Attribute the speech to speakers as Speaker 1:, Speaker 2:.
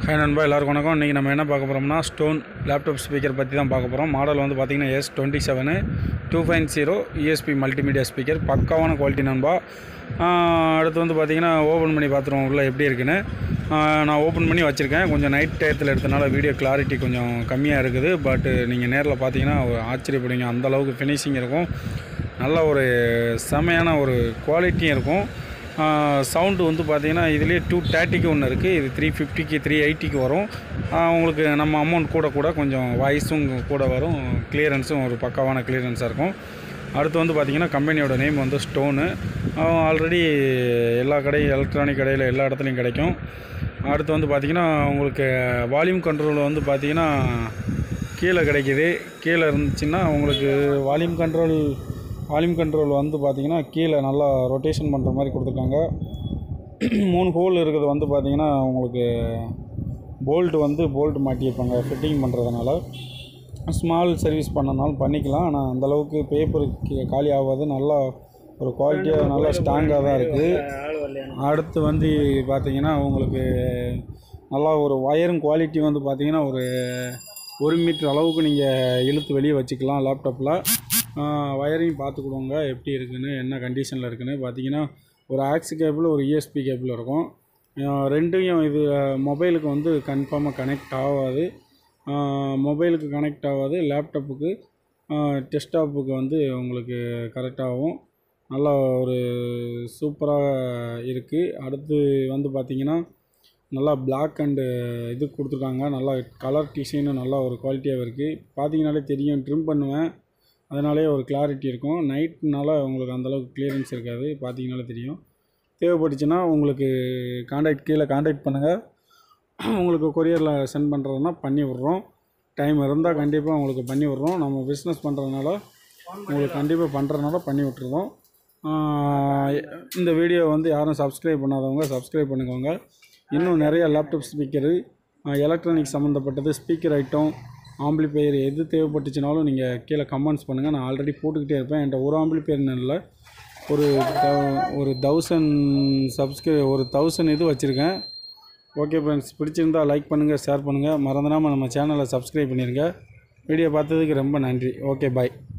Speaker 1: hi நண்பா எல்லாருக்கும் வணக்கம் இன்றைக்கி நம்ம என்ன பார்க்க போகிறோம்னா ஸ்டோன் லேப்டாப் ஸ்பீக்கர் பற்றி தான் பார்க்க போகிறோம் மாடல் வந்து பார்த்திங்கன்னா S twenty seven two five zero ESP multimedia speaker பக்காவான குவாலிட்டி நண்பா ஆஹ் அடுத்து வந்து பார்த்திங்கன்னா ஓப்பன் பண்ணி பார்த்துருவோம் உள்ள எப்படி இருக்குன்னு ஆஹ் நான் ஓப்பன் பண்ணி வச்சுருக்கேன் கொஞ்சம் நைட் டயத்தில் எடுத்தனால வீடியோ கிளாரிட்டி கொஞ்சம் கம்மியாக இருக்குது பட் நீங்கள் நேரில் பார்த்தீங்கன்னா ஒரு ஆச்சரியப்படுவீங்க அந்த அளவுக்கு ஃபினிஷிங் இருக்கும் நல்ல ஒரு செமையான ஒரு குவாலிட்டியும் இருக்கும் சவுண்டு வந்து பார்த்தீங்கன்னா இதுலேயே டூ தேர்ட்டிக்கு ஒன்று இருக்குது இது த்ரீ ஃபிஃப்டிக்கு த்ரீ எயிட்டிக்கு வரும் ஆஹ் உங்களுக்கு நம்ம அமௌண்ட் கூட கூட கொஞ்சம் வாய்ஸும் கூட வரும் கிளியரன்ஸும் ஒரு பக்காவான கிளியரன்ஸாக இருக்கும் அடுத்து வந்து பார்த்திங்கன்னா கம்பெனியோட நேம் வந்து ஸ்டோனு ஆல்ரெடி எல்லா கடை எலக்ட்ரானிக் கடையில் எல்லா இடத்துலையும் கிடைக்கும் அடுத்து வந்து பார்த்திங்கன்னா உங்களுக்கு வால்யூம் கண்ட்ரோல் வந்து பார்த்திங்கன்னா கீழே கிடைக்கிது கீழே இருந்துச்சுன்னா உங்களுக்கு வால்யூம் கண்ட்ரோல் வால்யூம் கண்ட்ரோல் வந்து பார்த்திங்கன்னா கீழே நல்லா ரொட்டேஷன் பண்ணுற மாதிரி கொடுத்துருக்காங்க மூணு ஹோல் இருக்கிறது வந்து பார்த்திங்கன்னா உங்களுக்கு போல்ட் வந்து போல்ட் மாட்டியிருப்பாங்க ஃபிட்டிங் பண்ணுறதுனால ஸ்மால் சர்வீஸ் பண்ணனாலும் பண்ணிக்கலாம் ஆனால் அந்தளவுக்கு பேப்பர் காலி ஆகாது நல்லா ஒரு குவாலிட்டியாக நல்லா ஸ்ட்ராங்காக தான் இருக்குது அடுத்து வந்து பார்த்தீங்கன்னா உங்களுக்கு நல்லா ஒரு ஒயரிங் குவாலிட்டி வந்து பார்த்தீங்கன்னா ஒரு ஒரு மீட்டர் அளவுக்கு நீங்கள் இழுத்து வெளியே வச்சுக்கலாம் லேப்டாப்பில் ஒயரிங் பார்த்துக்கிடுவோங்க எப்படி இருக்குன்னு என்ன கண்டிஷனில் இருக்குன்னு பார்த்தீங்கன்னா ஒரு ஆக்ஸ் கேபிள் ஒரு இஎஸ்பி கேபிள் இருக்கும் ஆஹ் ரெண்டையும் இது மொபைலுக்கு வந்து கன்ஃபார்மாக கனெக்ட் ஆகாது மொபைலுக்கு கனெக்ட் ஆகாது லேப்டாப்புக்கு டெஸ்க்டாப்புக்கு வந்து உங்களுக்கு கரெக்டாகும் நல்லா ஒரு சூப்பராக இருக்குது அடுத்து வந்து பார்த்திங்கன்னா நல்லா பிளாக் அண்டு இது கொடுத்துருக்காங்க நல்லா கலர் டிசைனும் நல்லா ஒரு குவாலிட்டியாக இருக்குது பார்த்தீங்கனாலே தெரியும் ட்ரிம் பண்ணுவேன் அதனாலே ஒரு கிளாரிட்டி இருக்கும் நைட்னால உங்களுக்கு அந்தளவுக்கு கிளியரன்ஸ் இருக்காது பார்த்தீங்கனாலே தெரியும் தேவைப்பட்டுச்சுன்னா உங்களுக்கு காண்டாக்ட் கீழே காண்டாக்ட் பண்ணுங்கள் உங்களுக்கு கொரியரில் சென்ட் பண்ணுறதுனா பண்ணி விட்றோம் டைம் இருந்தால் கண்டிப்பாக உங்களுக்கு பண்ணி விட்றோம் நம்ம பிஸ்னஸ் பண்ணுறதுனால உங்களுக்கு கண்டிப்பாக பண்ணுறதுனால பண்ணி விட்ருவோம் ஆஹ் இந்த வீடியோ வந்து யாரும் சப்ஸ்கிரைப் பண்ணாதவங்க சப்ஸ்கிரைப் பண்ணிக்கோங்க இன்னும் நிறைய லேப்டாப் ஸ்பீக்கரு எலக்ட்ரானிக் சம்மந்தப்பட்டது ஸ்பீக்கர் ஐட்டம் ஆம்பிளிஃபையர் எது தேவைப்பட்டுச்சுனாலும் நீங்கள் கீழே கமெண்ட்ஸ் பண்ணுங்கள் நான் ஆல்ரெடி போட்டுக்கிட்டே இருப்பேன் என்கிட்ட ஒரு ஆம்பிளிஃபையர் இல்லை ஒரு thou- ஒரு தௌசண்ட் சப்ஸ்கிரை ஒரு தௌசண்ட் இது வச்சுருக்கேன் ஓகே ஃப்ரெண்ட்ஸ் பிடிச்சிருந்தா லைக் பண்ணுங்கள் ஷேர் பண்ணுங்கள் மறந்துடாமல் நம்ம சேனலை சப்ஸ்கிரைப் பண்ணிடுங்க வீடியோ பார்த்ததுக்கு ரொம்ப நன்றி ஓகே பாய்